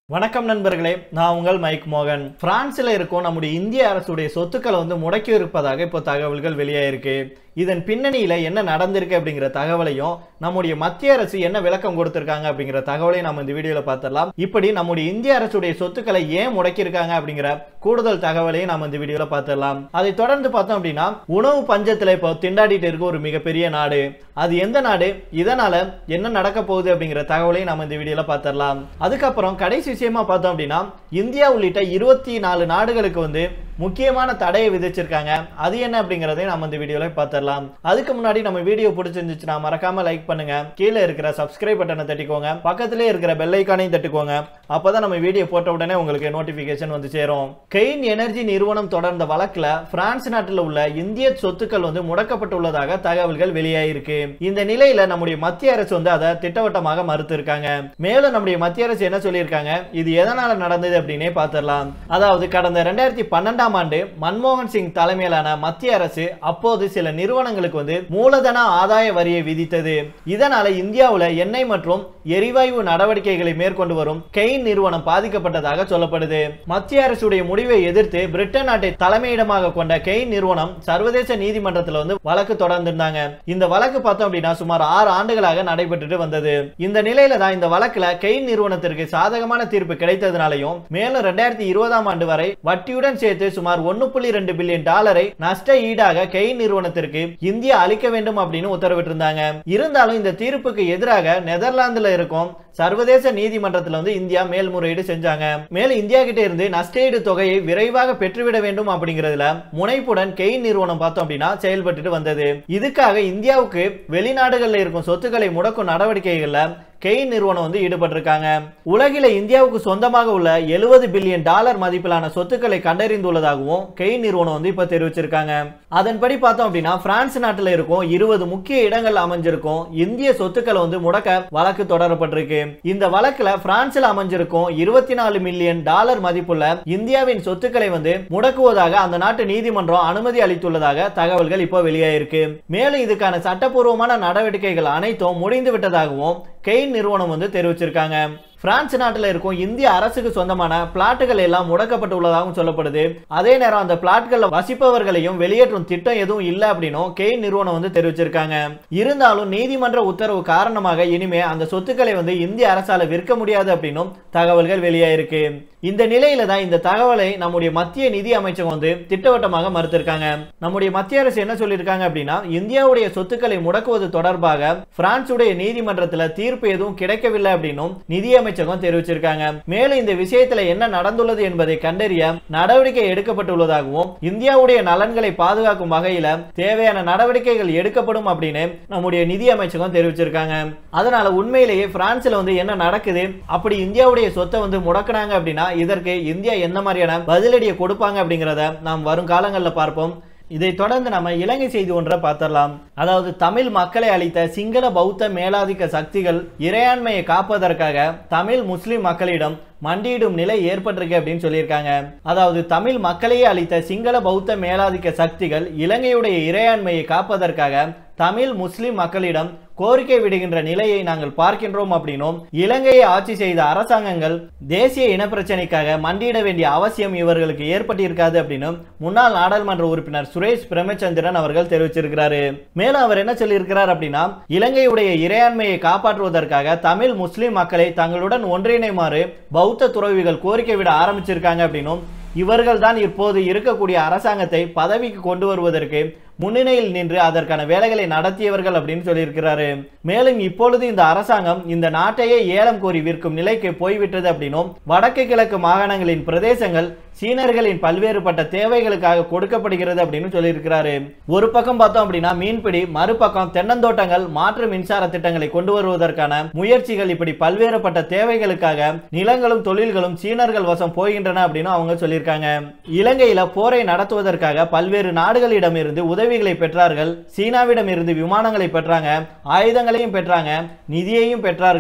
வணக்கம் நண்பர்களே நான் உங்கள் மைக் மோகன் பிரான்ஸ்ல இருக்கும் நம்முடைய இந்திய அரசுடைய சொத்துக்களை வந்து முடக்கி இருப்பதாக இப்போ தகவல்கள் வெளியாயிருக்கு இதன் பின்னணியில என்ன நடந்திருக்கு அப்படிங்கிற தகவலையும் நம்முடைய மத்திய அரசு என்ன விளக்கம் கொடுத்திருக்காங்க அப்படிங்கிற தகவலையும் நம்ம இந்த வீடியோல பார்த்துடலாம் இப்படி நம்முடைய இந்திய அரசுடைய சொத்துக்களை ஏன் முடக்கியிருக்காங்க அப்படிங்கிற கூடுதல் தகவலையும் நம்ம இந்த வீடியோல பார்த்துடலாம் அதை தொடர்ந்து பார்த்தோம் அப்படின்னா உணவு பஞ்சத்துல இப்போ திண்டாடிட்டு இருக்க ஒரு மிகப்பெரிய நாடு அது எந்த நாடு இதனால என்ன நடக்க போகுது அப்படிங்கிற தகவலையும் நம்ம இந்த வீடியோல பார்த்துடலாம் அதுக்கப்புறம் கடைசி விஷயமா பார்த்தோம் அப்படின்னா இந்தியா உள்ளிட்ட இருபத்தி நாலு நாடுகளுக்கு வந்து முக்கியமான தடையை விதிச்சிருக்காங்க அது என்ன அப்படிங்கறதையும் நம்ம இந்த வீடியோல பார்த்துடலாம் அதுக்கு முன்னாடி நம்ம வீடியோ பிடிச்சிருந்துச்சுன்னா மறக்காம லைக் பண்ணுங்க கீழே இருக்கிற சப்ஸ்கிரைப் பட்டனை தட்டிக்கோங்க பக்கத்திலே இருக்கிற பெல் ஐக்கானையும் தட்டுக்கோங்க அப்பதான் நம்ம வீடியோ போட்ட உடனே உங்களுக்கு நோட்டிபிகேஷன் வந்து சேரும் கெயின் எனர்ஜி நிறுவனம் தொடர்ந்த வழக்குல பிரான்ஸ் நாட்டில் உள்ள இந்திய சொத்துக்கள் வந்து முடக்கப்பட்டுள்ளதாக தகவல்கள் வெளியாயிருக்கு இந்த நிலையில நம்முடைய மத்திய அரசு வந்து அதை திட்டவட்டமாக மறுத்து இருக்காங்க மேலும் நம்முடைய மத்திய அரசு என்ன சொல்லியிருக்காங்க இது எதனால நடந்தது அப்படின்னே பார்த்துடலாம் அதாவது கடந்த ரெண்டாயிரத்தி பன்னெண்டாம் ஆண்டு மன்மோகன் சிங் தலைமையிலான மத்திய அரசு அப்போது சில நிறுவனங்களுக்கு வந்து மூலதன ஆதாய வரியை விதித்தது இதனால இந்தியாவுல எண்ணெய் மற்றும் எரிவாயு நடவடிக்கைகளை மேற்கொண்டு வரும் கெயின் நிறுவனம் பாதிக்கப்பட்டதாக சொல்லப்படுது மத்திய அரசுடைய முடிவை எதிர்த்து பிரிட்டன் நாட்டை தலைமையிடமாக கொண்ட கெயின் நிறுவனம் சர்வதேச நீதிமன்றத்தில் வந்து வழக்கு தொடர்ந்திருந்தாங்க இந்த வழக்கு பார்த்தோம் அப்படின்னா சுமார் ஆறு ஆண்டுகளாக நடைபெற்றுட்டு வந்தது இந்த நிலையில தான் இந்த வழக்குல கெயின் நிறுவனத்திற்கு சாதகமான தீர்ப்பு கிடைத்ததுனாலையும் மேலும் ரெண்டாயிரத்தி இருபதாம் ஆண்டு வரை வட்டியுடன் சேர்த்து சுமார் ஒன்னு புள்ளி ரெண்டு பில்லியன் டாலரை நஷ்ட ஈடாக கெயின் நிறுவனத்திற்கு இந்தியா அளிக்க வேண்டும் அப்படின்னு உத்தரவிட்டிருந்தாங்க இருந்தாலும் இந்த தீர்ப்புக்கு எதிராக நெதர்லாந்துல இருக்கும் சர்வதேச நீதிமன்றத்தில் வந்து இந்தியா மேல்முறையீடு செஞ்சாங்க மேலும் இந்தியா கிட்ட இருந்து நஷ்டஈடு தொகையை விரைவாக பெற்றுவிட வேண்டும் அப்படிங்கிறதுல முனைப்புடன் கெயின் நிறுவனம் பார்த்தோம் அப்படின்னா செயல்பட்டு வந்தது இதுக்காக இந்தியாவுக்கு வெளிநாடுகளில் இருக்கும் சொத்துக்களை முடக்கும் நடவடிக்கைகள்ல கெயின் நிறுவனம் வந்து ஈடுபட்டிருக்காங்க உலகில இந்தியாவுக்கு சொந்தமாக உள்ள எழுபது பில்லியன் டாலர் மதிப்பிலான சொத்துக்களை கண்டறிந்துள்ளதாகவும் கெயின் நிறுவனம் வந்து இப்ப தெரிவிச்சிருக்காங்க அதன்படி பார்த்தோம் அப்படின்னா பிரான்ஸ் நாட்டில் இருக்கும் இருபது முக்கிய இடங்கள் அமைஞ்சிருக்கும் இந்திய சொத்துக்களை வந்து முடக்க வழக்கு தொடரப்பட்டிருக்கு இந்த வழக்குல பிரான்சில் அமைஞ்சிருக்கும் இருபத்தி நாலு மில்லியன் டாலர் மதிப்புள்ள இந்தியாவின் சொத்துக்களை வந்து முடக்குவதாக அந்த நாட்டு நீதிமன்றம் அனுமதி அளித்துள்ளதாக தகவல்கள் இப்போ வெளியாயிருக்கு மேலும் இதுக்கான சட்டப்பூர்வமான நடவடிக்கைகள் அனைத்தும் முடிந்து விட்டதாகவும் கெயின் நிறுவனம் வந்து தெரிவிச்சிருக்காங்க பிரான்ஸ் நாட்டில் இருக்கும் இந்திய அரசுக்கு சொந்தமான பிளாட்டுகள் எல்லாம் முடக்கப்பட்டுள்ளதாகவும் சொல்லப்படுது அதே நேரம் அந்த பிளாட்களில் வசிப்பவர்களையும் வெளியேற்றும் திட்டம் எதுவும் இல்லை அப்படின்னும் கெயின் நிறுவனம் வந்து தெரிவிச்சிருக்காங்க இருந்தாலும் நீதிமன்ற உத்தரவு காரணமாக இனிமே அந்த சொத்துக்களை வந்து இந்திய அரசால விற்க முடியாது அப்படின்னும் தகவல்கள் வெளியாயிருக்கு இந்த நிலையில தான் இந்த தகவலை நம்முடைய மத்திய நிதி அமைச்சகம் வந்து திட்டவட்டமாக மறுத்திருக்காங்க நம்முடைய மத்திய அரசு என்ன சொல்லியிருக்காங்க அப்படின்னா இந்தியாவுடைய சொத்துக்களை முடக்குவது தொடர்பாக பிரான்சுடைய நீதிமன்றத்தில் தீர்ப்பு எதுவும் கிடைக்கவில்லை அப்படின்னும் நிதி அமைச்சகம் தெரிவிச்சிருக்காங்க மேலும் இந்த விஷயத்துல என்ன நடந்துள்ளது என்பதை கண்டறிய நடவடிக்கை எடுக்கப்பட்டுள்ளதாகவும் இந்தியாவுடைய நலன்களை பாதுகாக்கும் வகையில தேவையான நடவடிக்கைகள் எடுக்கப்படும் அப்படின்னு நம்முடைய நிதி அமைச்சகம் தெரிவிச்சிருக்காங்க அதனால உண்மையிலேயே பிரான்ஸ்ல வந்து என்ன நடக்குது அப்படி இந்தியாவுடைய சொத்தை வந்து முடக்கினாங்க அப்படின்னா இதற்கு இந்தியா எந்த மாதிரியான பதிலடியை கொடுப்பாங்க அப்படிங்கிறத நாம் வரும் காலங்களில் பார்ப்போம் இதை தொடர்ந்து நம்ம இலங்கை செய்தி ஒன்றை பார்த்துடலாம் அதாவது தமிழ் மக்களை அளித்த சிங்கள பௌத்த மேலாதிக்க சக்திகள் இறையாண்மையை காப்பதற்காக தமிழ் முஸ்லிம் மக்களிடம் மண்டியிடும் நிலை ஏற்பட்டிருக்கு அப்படின்னு சொல்லியிருக்காங்க அதாவது தமிழ் மக்களையே அளித்த சிங்கள பௌத்த மேலாதிக்க சக்திகள் இலங்கையுடைய இறையாண்மையை காப்பதற்காக தமிழ் முஸ்லிம் மக்களிடம் கோரிக்கை விடுகின்ற நிலையை நாங்கள் பார்க்கின்றோம் அப்படின்னும் இலங்கையை ஆட்சி செய்த அரசாங்கங்கள் தேசிய இனப்பிரச்சனைக்காக மண்டியிட வேண்டிய அவசியம் இவர்களுக்கு ஏற்பட்டிருக்காது அப்படின்னும் முன்னாள் நாடாளுமன்ற உறுப்பினர் சுரேஷ் பிரேமச்சந்திரன் அவர்கள் தெரிவிச்சிருக்கிறாரு மேலும் அவர் என்ன சொல்லியிருக்கிறார் அப்படின்னா இலங்கையுடைய இறையாண்மையை காப்பாற்றுவதற்காக தமிழ் முஸ்லிம் மக்களை தங்களுடன் ஒன்றிணைமாறு பௌத்த துறவிகள் கோரிக்கை விட ஆரம்பிச்சிருக்காங்க அப்படின்னும் இவர்கள் தான் இப்போது இருக்கக்கூடிய அரசாங்கத்தை பதவிக்கு கொண்டு வருவதற்கு முன்னிலையில் நின்று அதற்கான வேலைகளை நடத்தியவர்கள் அப்படின்னு சொல்லியிருக்கிறாரு மேலும் இப்பொழுது இந்த அரசாங்கம் இந்த நாட்டையே ஏலம் கோரி விற்கும் நிலைக்கு போய்விட்டது அப்படின்னும் வடக்கு கிழக்கு மாகாணங்களின் பிரதேசங்கள் சீனர்களின் பல்வேறுபட்ட தேவைகளுக்காக கொடுக்கப்படுகிறது அப்படின்னு சொல்லியிருக்கிறாரு ஒரு பக்கம் பார்த்தோம் அப்படின்னா மீன்பிடி மறுபக்கம் தென்னந்தோட்டங்கள் மாற்று மின்சார திட்டங்களை கொண்டு வருவதற்கான முயற்சிகள் இப்படி பல்வேறுபட்ட தேவைகளுக்காக நிலங்களும் தொழில்களும் சீனர்கள் வசம் போகின்றன அப்படின்னு அவங்க சொல்லியிருக்காங்க இலங்கையில போரை நடத்துவதற்காக பல்வேறு நாடுகளிடமிருந்து உதவிகளை பெற்றார்கள் சீனாவிடம் இருந்து விமானங்களை பெற்றாங்க ஆயுதங்களையும் பெற்றாங்க நிதியையும் பெற்றார்கள்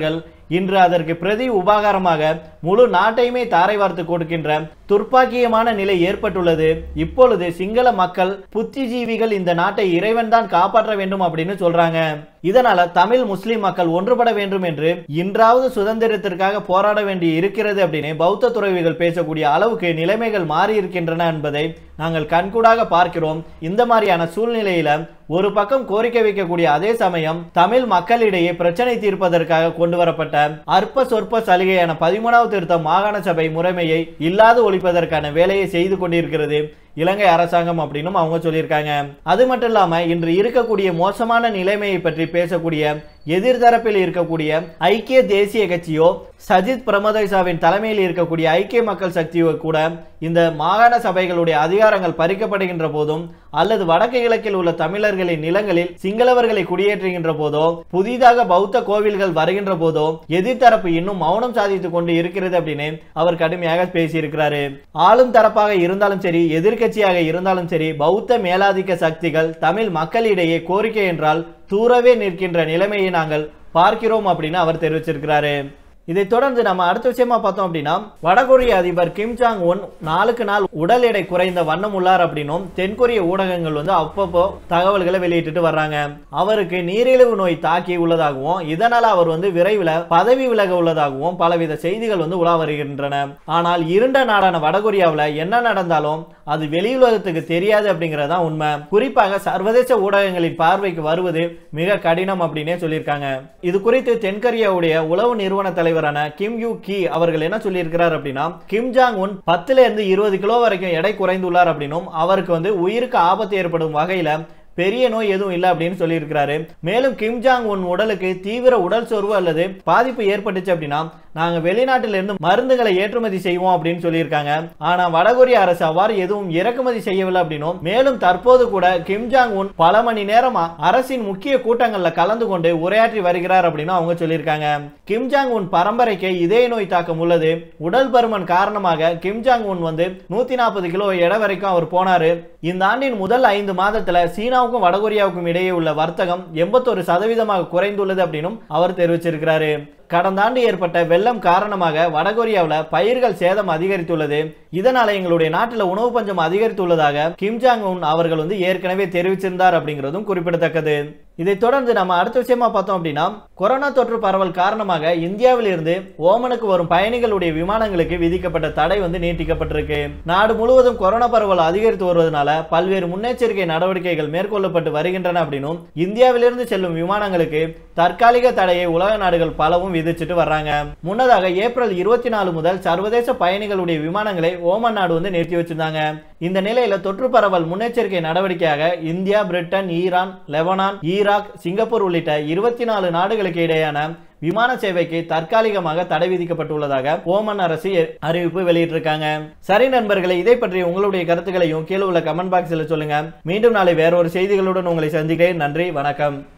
இன்று அதற்கு பிரதி உபகாரமாக முழு நாட்டையுமே தாரை வார்த்து கொடுக்கின்ற துர்ப்பாக்கியமான நிலை ஏற்பட்டுள்ளது இப்பொழுது சிங்கள மக்கள் புத்திஜீவிகள் இந்த நாட்டை இறைவன் தான் காப்பாற்ற வேண்டும் அப்படின்னு சொல்றாங்க இதனால தமிழ் முஸ்லிம் மக்கள் ஒன்றுபட வேண்டும் என்று இன்றாவது சுதந்திரத்திற்காக போராட வேண்டி இருக்கிறது அப்படின்னு பௌத்த துறவிகள் பேசக்கூடிய அளவுக்கு நிலைமைகள் மாறி இருக்கின்றன என்பதை நாங்கள் கண்கூடாக பார்க்கிறோம் இந்த மாதிரியான சூழ்நிலையில ஒரு பக்கம் கோரிக்கை வைக்கக்கூடிய அதே சமயம் தமிழ் மக்களிடையே பிரச்சனை தீர்ப்பதற்காக கொண்டு வரப்பட்ட அற்ப சொற்ப சலுகையான பதிமூணாவது திருத்தம் மாகாண சபை முறைமையை இல்லாது ஒழிப்பதற்கான வேலையை செய்து கொண்டிருக்கிறது இலங்கை அரசாங்கம் அப்படின்னும் அவங்க சொல்லியிருக்காங்க அது மட்டும் இல்லாம இன்று இருக்கக்கூடிய மோசமான நிலைமையை பற்றி பேசக்கூடிய எதிர்தரப்பில் இருக்கக்கூடிய ஐக்கிய தேசிய கட்சியோ சஜித் பிரமதேசாவின் தலைமையில் இருக்கக்கூடிய ஐக்கிய மக்கள் சக்தியோ கூட இந்த மாகாண சபைகளுடைய அதிகாரங்கள் பறிக்கப்படுகின்ற போதும் அல்லது வடக்கு கிழக்கில் உள்ள தமிழர்களின் நிலங்களில் சிங்களவர்களை குடியேற்றுகின்ற போதோ புதிதாக பௌத்த கோவில்கள் வருகின்ற போதோ எதிர்த்தரப்பு இன்னும் மௌனம் சாதித்துக் கொண்டு இருக்கிறது அப்படின்னு அவர் கடுமையாக பேசியிருக்கிறாரு ஆளும் தரப்பாக இருந்தாலும் சரி எதிர்க்கட்சியாக இருந்தாலும் சரி பௌத்த மேலாதிக்க சக்திகள் தமிழ் மக்களிடையே கோரிக்கை என்றால் தூரவே நிற்கின்ற நிலைமையை நாங்கள் பார்க்கிறோம் அப்படின்னு அவர் தெரிவிச்சிருக்கிறாரு இதைத் தொடர்ந்து நம்ம அடுத்த விஷயமா பார்த்தோம் அப்படின்னா வடகொரிய அதிபர் கிம் ஜாங் உன் நாளுக்கு நாள் உடல் எடை குறைந்த வண்ணம் உள்ளார் அப்படின்னும் தென்கொரிய ஊடகங்கள் வந்து அப்பப்போ தகவல்களை வெளியிட்டுட்டு வர்றாங்க அவருக்கு நீரிழிவு நோய் தாக்கி உள்ளதாகவும் இதனால அவர் வந்து விரைவில் பதவி விலக உள்ளதாகவும் பலவித செய்திகள் வந்து உலா வருகின்றன ஆனால் இருண்ட நாடான வடகொரியாவில் என்ன நடந்தாலும் அது வெளியுலகத்துக்கு தெரியாது அப்படிங்கறதுதான் உண்மை குறிப்பாக சர்வதேச ஊடகங்களின் பார்வைக்கு வருவது மிக கடினம் அப்படின்னே சொல்லியிருக்காங்க இது குறித்து தென்கொரியாவுடைய உளவு நிறுவன தலைவரான கிம் யூ கி அவர்கள் என்ன சொல்லியிருக்கிறார் அப்படின்னா கிம் ஜாங் உன் பத்துல இருந்து இருபது கிலோ வரைக்கும் எடை குறைந்துள்ளார் அப்படின்னும் அவருக்கு வந்து உயிருக்கு ஆபத்து ஏற்படும் வகையில பெரிய நோய் எதுவும் இல்லை அப்படின்னு சொல்லியிருக்கிறாரு மேலும் கிம் ஜாங் உன் உடலுக்கு தீவிர உடல் சோர்வு அல்லது பாதிப்பு ஏற்பட்டுச்சு அப்படின்னா நாங்க வெளிநாட்டிலிருந்து மருந்துகளை ஏற்றுமதி செய்வோம் அப்படின்னு சொல்லியிருக்காங்க ஆனா வடகொரிய அரசு அவ்வாறு எதுவும் இறக்குமதி செய்யவில்லை அப்படின்னும் மேலும் தற்போது கூட கிம் ஜாங் உன் பல மணி நேரமா அரசின் முக்கிய கூட்டங்கள்ல கலந்து கொண்டு உரையாற்றி வருகிறார் அப்படின்னு அவங்க சொல்லியிருக்காங்க கிம் ஜாங் உன் பரம்பரைக்கு இதய நோய் தாக்கம் உள்ளது உடல் பருமன் காரணமாக கிம் ஜாங் உன் வந்து நூத்தி நாற்பது கிலோ எடை வரைக்கும் அவர் போனாரு இந்த ஆண்டின் முதல் ஐந்து மாதத்துல சீனாவுக்கும் வடகொரியாவுக்கும் இடையே உள்ள வர்த்தகம் எண்பத்தொரு சதவீதமாக குறைந்துள்ளது அப்படின்னும் அவர் தெரிவிச்சிருக்கிறாரு கடந்த ஆண்டு ஏற்பட்ட வெள்ளம் காரணமாக வடகொரியாவில் பயிர்கள் சேதம் அதிகரித்துள்ளது இதனால எங்களுடைய நாட்டில் உணவு பஞ்சம் அதிகரித்துள்ளதாக கிம் ஜாங் உன் அவர்கள் வந்து ஏற்கனவே தெரிவிச்சிருந்தார் அப்படிங்கிறதும் குறிப்பிடத்தக்கது இதைத் தொடர்ந்து நம்ம அடுத்த விஷயமா பார்த்தோம் அப்படின்னா கொரோனா தொற்று பரவல் காரணமாக இந்தியாவில் இருந்து ஓமனுக்கு வரும் பயணிகளுடைய விமானங்களுக்கு விதிக்கப்பட்ட தடை வந்து நீட்டிக்கப்பட்டிருக்கு நாடு முழுவதும் கொரோனா பரவல் அதிகரித்து வருவதனால பல்வேறு முன்னெச்சரிக்கை நடவடிக்கைகள் மேற்கொள்ளப்பட்டு வருகின்றன அப்படின்னும் இந்தியாவிலிருந்து செல்லும் விமானங்களுக்கு தற்காலிக தடையை உலக நாடுகள் பலவும் விதிச்சுட்டு வர்றாங்க முன்னதாக ஏப்ரல் இருபத்தி நாலு முதல் சர்வதேச பயணிகளுடைய விமானங்களை ஓமன் நாடு வந்து நிறுத்தி வச்சிருந்தாங்க இந்த நிலையில தொற்று பரவல் முன்னெச்சரிக்கை நடவடிக்கையாக India Britain Iran Lebanon Iraq Singapore உள்ளிட்ட இருபத்தி நாலு நாடுகளுக்கு இடையான விமான சேவைக்கு தற்காலிகமாக தடை விதிக்கப்பட்டுள்ளதாக ஓமன் அரசு அறிவிப்பு வெளியிட்டிருக்காங்க சரி நண்பர்களே இதை பற்றி உங்களுடைய கருத்துக்களையும் கீழே உள்ள கமெண்ட் பாக்ஸில் சொல்லுங்க மீண்டும் நாளை வேற ஒரு செய்திகளுடன் உங்களை சந்திக்கிறேன் நன்றி வணக்கம்